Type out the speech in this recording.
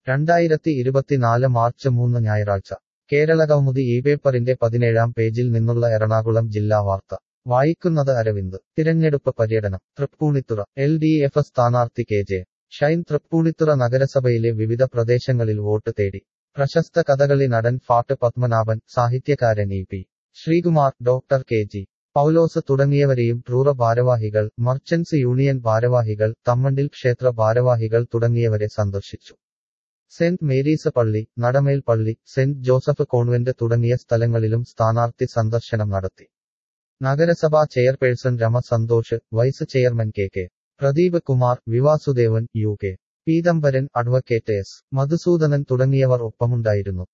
രണ്ടായിരത്തി ഇരുപത്തിനാല് മാർച്ച് മൂന്ന് ഞായറാഴ്ച കേരള കൗമുദി ഈ പേപ്പറിന്റെ പതിനേഴാം പേജിൽ നിന്നുള്ള എറണാകുളം ജില്ലാ വാർത്ത വായിക്കുന്നത് അരവിന്ദ് തിരഞ്ഞെടുപ്പ് പര്യടനം തൃപ്പൂണിത്തുറ എൽ ഡി എഫ് സ്ഥാനാർത്ഥി കെ ജെ ഷൈൻ തൃപ്പൂണിത്തുറ നഗരസഭയിലെ വിവിധ പ്രദേശങ്ങളിൽ വോട്ട് തേടി പ്രശസ്ത കഥകളി നടൻ ഫാട്ട് പത്മനാഭൻ സാഹിത്യകാരൻ E P Sreekumar doctor K G Paulose തുടങ്ങിയവരെയും ട്രൂറ ഭാരവാഹികൾ മർച്ചന്റ്സ് യൂണിയൻ ഭാരവാഹികൾ തമ്മണ്ടിൽ ക്ഷേത്ര ഭാരവാഹികൾ തുടങ്ങിയവരെ സന്ദർശിച്ചു സെന്റ് മേരീസ് പള്ളി നടമേൽ പള്ളി സെന്റ് ജോസഫ് കോൺവെന്റ് തുടങ്ങിയ സ്ഥലങ്ങളിലും സ്ഥാനാർത്ഥി സന്ദർശനം നടത്തി നഗരസഭാ chairperson Rema Santhosh vice chairman K K Pradeep Kumar വിവാസുദേവൻ U K Peethambaran advocate S Madhusoodanan തുടങ്ങിയവർ ഒപ്പമുണ്ടായിരുന്നു